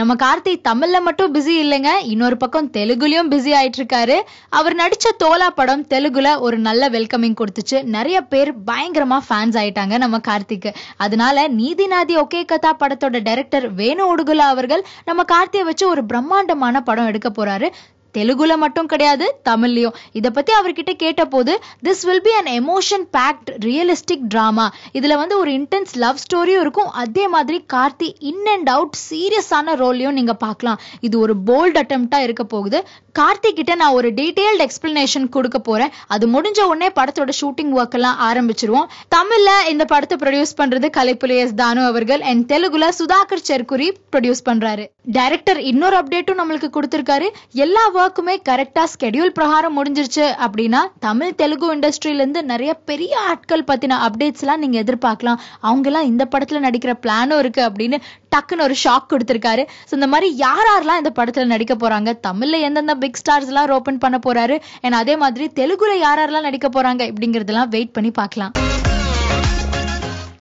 நம்ம கார்த்தி தமிழ்ல மட்டும் பிஸி இல்லைங்க இன்னொரு பக்கம் தெலுங்குலயும் பிஸி ஆயிட்டு இருக்காரு அவர் நடிச்ச தோலா படம் தெலுங்குல ஒரு நல்ல வெல்கமிங் கொடுத்துச்சு நிறைய பேர் பயங்கரமா ஃபேன்ஸ் ஆயிட்டாங்க நம்ம கார்த்திக்கு அதனால நீதி நாதி ஒகே கதா படத்தோட டைரக்டர் வேணு உடுகுலா அவர்கள் நம்ம கார்த்தியை வச்சு ஒரு பிரம்மாண்டமான படம் எடுக்க போறாரு தெலுங்குல மட்டும் கிடையாது தமிழ்லயும் இத பத்தி அவர்கிட்ட கேட்டபோது this will be an emotion packed realistic drama இதுல வந்து ஒரு இன்டென்ஸ் லவ் ஸ்டோரியும் இருக்கும் அதே மாதிரி கார்த்தி இன் அண்ட் அவுட் சீரியஸான ரோல்லையும் நீங்க பார்க்கலாம் இது ஒரு போல்ட் அட்டம்ப்டா இருக்க போகுது கார்த்தி கிட்ட நான் ஒரு டீடைல்டு எக்ஸ்பிளனேஷன் கொடுக்க போறேன் அது முடிஞ்ச உடனே படத்தோட ஷூட்டிங் ஒர்க் எல்லாம் ஆரம்பிச்சிருவோம் தமிழ்ல இந்த படத்தை ப்ரொடியூஸ் பண்றது கலைப்புலி எஸ் தானு அவர்கள் அண்ட் தெலுங்குல சுதாகர் செர்குரி ப்ரொடியூஸ் பண்றாரு டைரக்டர் இன்னொரு அப்டேட்டும் நம்மளுக்கு கொடுத்திருக்காரு எல்லா ஒர்க்குமே கரெக்டா ஸ்கெடியூல் பிரகாரம் முடிஞ்சிருச்சு அப்படின்னா தமிழ் தெலுங்கு இண்டஸ்ட்ரியில இருந்து நிறைய பெரிய ஆட்கள் பத்தின அப்டேட்ஸ் எல்லாம் நீங்க எதிர்பார்க்கலாம் அவங்க எல்லாம் இந்த படத்துல நடிக்கிற பிளானும் இருக்கு அப்படின்னு டக்குன்னு ஒரு ஷாக் கொடுத்திருக்காரு ஸோ இந்த மாதிரி யார் யாரெல்லாம் இந்த படத்துல நடிக்க போறாங்க தமிழ்ல எந்தெந்த பிக் ஸ்டார்ஸ் எல்லாம் ஓபன் பண்ண போறாரு அண்ட் அதே மாதிரி தெலுங்குல யார் யாரெல்லாம் நடிக்க போறாங்க இப்படிங்கறதெல்லாம் வெயிட் பண்ணி பார்க்கலாம்